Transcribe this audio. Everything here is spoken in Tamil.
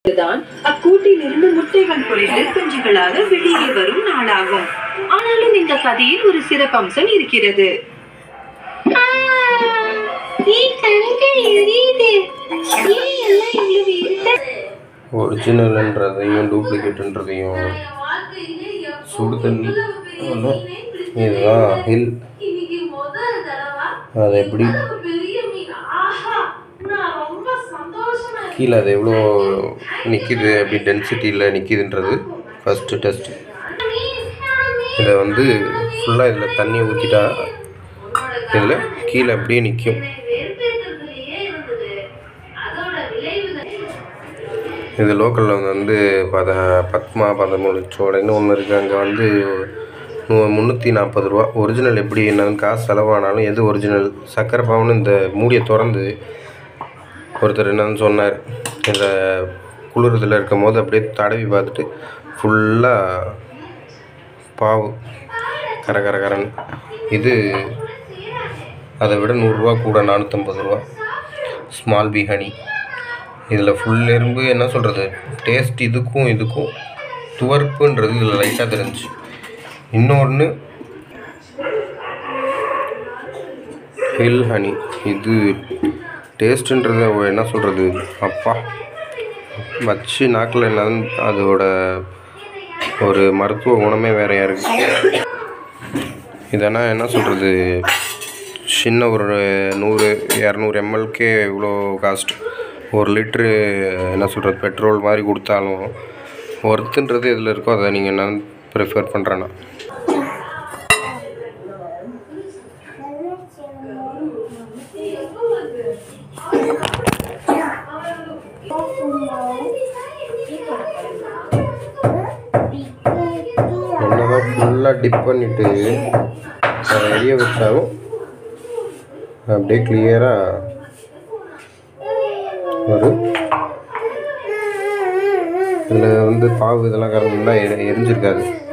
தான் அக்கூட்டில் இருந்து முட்டைகள் பொறித்து குஞ்சுகளாக வெளியே வரும் நாளாகும் ஆனாலும் இந்த கதையில் ஒரு சிறப்பம்சம் இருக்கிறது ஒரிஜினல்ன்றதையும் டூப்ளிகேட்ன்றதையும் சுடு தண்ணி ஆனா, இதுதான் ஹில் அது எப்படி கீழே அது எவ்வளோ நிற்கிது எப்படி டென்சிட்டியில் நிற்கிதுன்றது ஃபஸ்ட்டு டெஸ்ட் இதை வந்து ஃபுல்லாக இதில் தண்ணி ஊற்றிட்டா இதில் கீழே அப்படியே நிற்கும் இது லோக்கலில் வந்து பத பத்மா பதமூணு சோடைன்னு ஒன்று இருக்குது அங்கே வந்து மு- முந்நூற்றி நாற்பது ரூபா ஒரிஜினல் எப்படி என்னன்னு காசு செலவானாலும் எது ஒரிஜினல் சக்கரை பாவுன்னு இந்த மூடியை திறந்து ஒருத்தர் என்னன்னு சொன்னார் இந்த குளிரத்தில் இருக்கும் போது அப்படியே தடவி பார்த்துட்டு ஃபுல்லாக பாவு கர கர கரன்னு இது அதை விட நூறுரூவா கூட நானூற்றம்பது ரூபா ஸ்மால் பி ஹனி இதில் ஃபுல் எறும்பு என்ன சொல்கிறது டேஸ்ட் இதுக்கும் இதுக்கும் துவர்ப்புன்றது இதில் லைட்டாக தெரிஞ்சு இன்னொன்று ஹில் ஹனி இது டேஸ்ட்டுன்றது என்ன சொல்கிறது அப்பா வச்சு நாக்கில் என்னன்னு அதோட ஒரு மருத்துவ குணமே வேறையாக இருக்குது இதெல்லாம் என்ன சொல்கிறது சின்ன ஒரு நூறு இரநூறு எம்எல்கே இவ்வளோ காஸ்ட் ஒரு லிட்ரு என்ன சொல்கிறது பெட்ரோல் மாதிரி கொடுத்தாலும் ஒர்த்துன்றது எதில் இருக்கோ அதை நீங்கள் என்ன ப்ரிஃபர் பண்ணுறேன்னா என்னதான் ஃபுல்லாக டிப் பண்ணிவிட்டு அதை வெளியே வச்சாலும் அப்படியே கிளியராக வரும் இதில் வந்து பாவு இதெல்லாம் கலந்துருந்தா எ எரிஞ்சிருக்காது